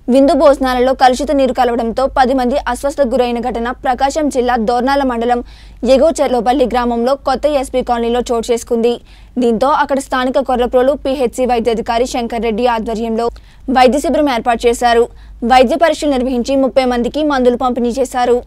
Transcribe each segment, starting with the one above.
విందు భోజనాలలో కలుషిత నీరు కలవడంతో పది మంది అస్వస్థకు గురైన ఘటన ప్రకాశం జిల్లా దోర్నాల మండలం ఎగో చెర్లోపల్లి గ్రామంలో కొత్త ఎస్పీ కాలనీలో చోటు చేసుకుంది దీంతో అక్కడ స్థానిక కొర్రప్రోలు పిహెచ్సి వైద్యాధికారి శంకర్ రెడ్డి ఆధ్వర్యంలో వైద్య శిబిరం ఏర్పాటు చేశారు వైద్య పరీక్షలు నిర్వహించి ముప్పై మందికి మందులు పంపిణీ చేశారు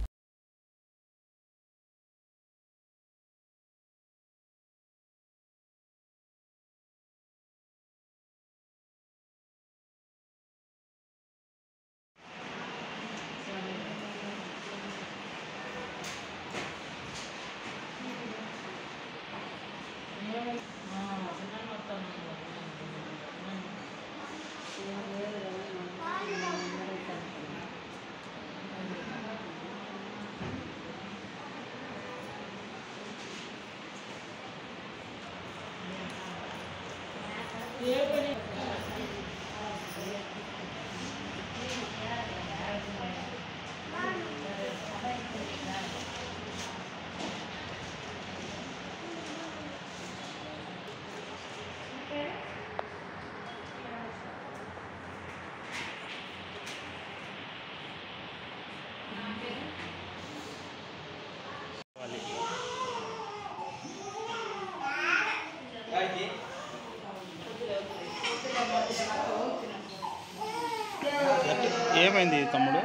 ఏమైంది తమ్ముడు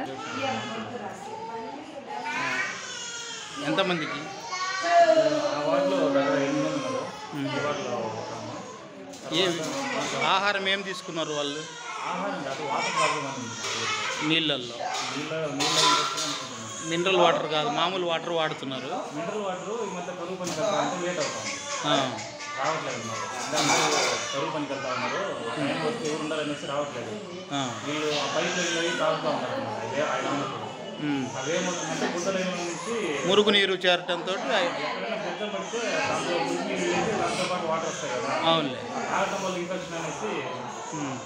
ఎంతమందికి ఆ వార్డులో దగ్గర ఎనిమిది మంది ఉన్నారు ఈ వార్డులో ఒక అమ్మ. ఏ ఆహారం ఏం తీసుకున్నారు వాళ్ళు ఆహారం కాదు వాటర్ ప్రాబ్లం అని ఉంది. నీళ్ళల్లో నీళ్ళ నీళ్ళ ఇంజక్షన్ అనుకుంటున్నాను మినరల్ వాటర్ కాదు మామూలు వాటర్ వాడుతున్నారు మినరల్ వాటర్ ఈ మధ్య కరువు పనికి వెళ్తా ఉంటే లేట్ అవుతుంది ఆ, రావట్లేదు అన్నమాట అందరూ కరువు పనికి వెళ్తా ఉన్నారు టైం వస్తే ఎవరు ఉండాలనేసి రావట్లేదు ఆ, వీళ్ళు ఆ పైప్ లైన్ అవి తాగుతూ ఉంటారు అన్నమాట ఇదే ఆయన ఉన్నప్పుడు ఉమ్. అవేమవుతుందంటే గుడ్డ లైన్ నుంచి మురుగునీరు చేరటంతో ఎక్కడైనా గుడ్డ పడితే దాంట్లో మురికి నీళ్ళు వేసి దాంతో పాటు వాటర్ వస్తాయి కదా అవునులే తాగటం వల్ల ఇన్ఫెక్షన్ అనేసి ఉమ్.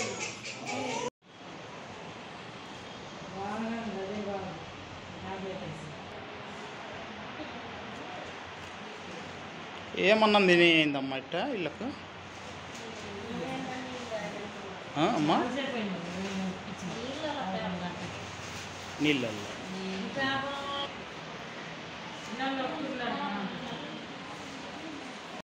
ఏమన్నా తినేయిందమ్మా ఇట్ట వీళ్ళకు ఆ, అమ్మా నీళ్ళల్లో